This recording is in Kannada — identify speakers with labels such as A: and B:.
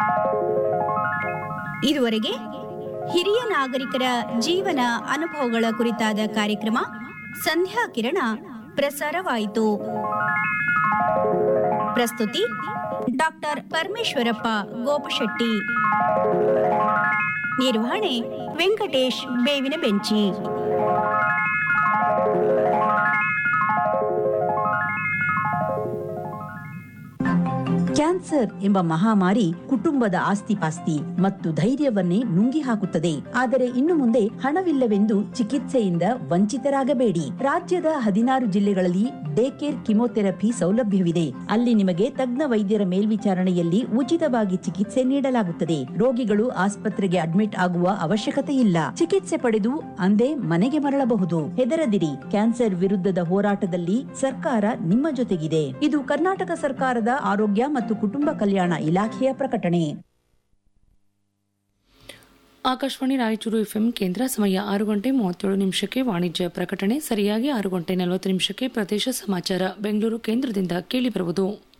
A: ಇದುವರೆಗೆ ಹಿರಿಯ ನಾಗರಿಕರ ಜೀವನ ಅನುಭವಗಳ ಕುರಿತಾದ ಕಾರ್ಯಕ್ರಮ ಸಂಧ್ಯಾ ಕಿರಣ ಪ್ರಸಾರವಾಯಿತು ಪ್ರಸ್ತುತಿ ಡಾಕ್ಟರ್ ಪರಮೇಶ್ವರಪ್ಪ ಗೋಪಶೆಟ್ಟಿ ನಿರ್ವಹಣೆ ವೆಂಕಟೇಶ್ ಬೇವಿನ ಬೆಂಚಿ
B: ಕ್ಯಾನ್ಸರ್ ಎಂಬ ಮಹಾಮಾರಿ ಕುಟುಂಬದ ಆಸ್ತಿಪಾಸ್ತಿ ಮತ್ತು ಧೈರ್ಯವನ್ನೇ ನುಂಗಿ ಹಾಕುತ್ತದೆ ಆದರೆ ಇನ್ನು ಮುಂದೆ ಹಣವಿಲ್ಲವೆಂದು ಚಿಕಿತ್ಸೆಯಿಂದ ವಂಚಿತರಾಗಬೇಡಿ ರಾಜ್ಯದ ಹದಿನಾರು ಜಿಲ್ಲೆಗಳಲ್ಲಿ ಡೇ ಕೇರ್ ಕಿಮೋಥೆರಪಿ ಸೌಲಭ್ಯವಿದೆ ಅಲ್ಲಿ ನಿಮಗೆ ತಜ್ಞ ವೈದ್ಯರ ಮೇಲ್ವಿಚಾರಣೆಯಲ್ಲಿ ಉಚಿತವಾಗಿ ಚಿಕಿತ್ಸೆ ನೀಡಲಾಗುತ್ತದೆ ರೋಗಿಗಳು ಆಸ್ಪತ್ರೆಗೆ ಅಡ್ಮಿಟ್ ಆಗುವ ಅವಶ್ಯಕತೆ ಇಲ್ಲ ಚಿಕಿತ್ಸೆ ಪಡೆದು ಅಂದೇ ಮನೆಗೆ ಮರಳಬಹುದು ಹೆದರದಿರಿ ಕ್ಯಾನ್ಸರ್ ವಿರುದ್ಧದ ಹೋರಾಟದಲ್ಲಿ ಸರ್ಕಾರ ನಿಮ್ಮ ಜೊತೆಗಿದೆ ಇದು ಕರ್ನಾಟಕ ಸರ್ಕಾರದ ಆರೋಗ್ಯ ಮತ್ತು ಕುಟುಂಬ ಕಲ್ಯಾಣ ಇಲಾಖೆಯ ಪ್ರಕಟಣೆ
C: ಆಕಾಶವಾಣಿ ರಾಯಚೂರು ಎಫ್ಎಂ ಕೇಂದ್ರ ಸಮಯ ಆರು ಗಂಟೆ ಮೂವತ್ತೇಳು ನಿಮಿಷಕ್ಕೆ ವಾಣಿಜ್ಯ ಪ್ರಕಟಣೆ ಸರಿಯಾಗಿ ಆರು ಗಂಟೆ ನಲವತ್ತು ನಿಮಿಷಕ್ಕೆ ಪ್ರದೇಶ ಸಮಾಚಾರ ಬೆಂಗಳೂರು ಕೇಂದ್ರದಿಂದ ಕೇಳಿಬರುವುದು